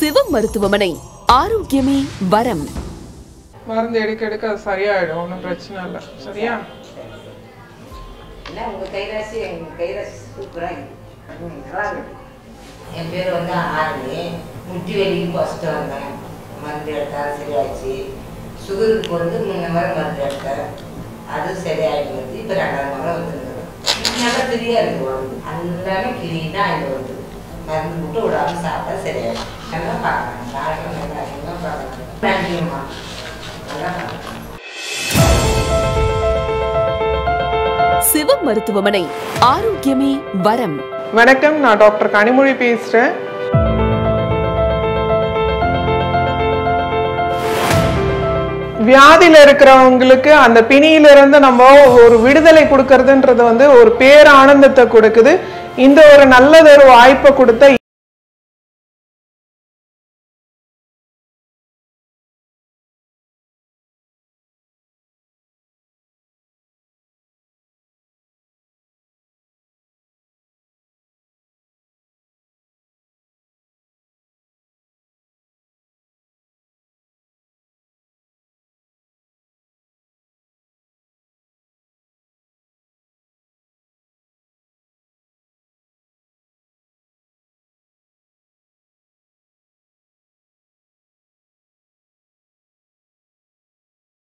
சிவம் மருத்துவமனை ஆரோக்கியமே வரம் மருந்து எடுக்க எடுக்க அது சரியாயிடும் ஒன்றும் பிரச்சனை இல்லை சரியா இல்லை உங்கள் கைராசி எங்கள் கைராசி சூப்பராக நல்லா இருக்கு என் பேர் வந்து ஆரணி முட்டி வலிக்கு ஃபஸ்ட்டு வந்தேன் மருந்து எடுத்தேன் சரியாச்சு சுகருக்கு வந்து முன்ன வரை மருந்து எடுத்தேன் அது சரியாயிட்டு வந்து இப்போ ரெண்டாவது முறை வந்துருந்தது நல்லா ஃப்ரீயாக இருக்குது உடம்பு எல்லாமே கிளீனாக ஆகிட்டு வருது மருந்து விட்டு விடாமல் சாப்பிட்டா சரியாயிடும் நல்லா பார்க்குறேன் டாக்டர் நல்லா எல்லாம் பார்க்குறேன் நன்றிம்மா நல்லா பார்க்குறேன் சிவம் மருத்துவமனை ஆரோக்கியமே வரம் வணக்கம் நான் டாக்டர் கனிமொழி பேசுகிறேன் வியாதியில இருக்கிறவங்களுக்கு அந்த பிணியிலிருந்து நம்ம ஒரு விடுதலை கொடுக்கறதுன்றது வந்து ஒரு பேரானந்தத்தை கொடுக்குது இந்த ஒரு நல்லதொரு வாய்ப்பை கொடுத்த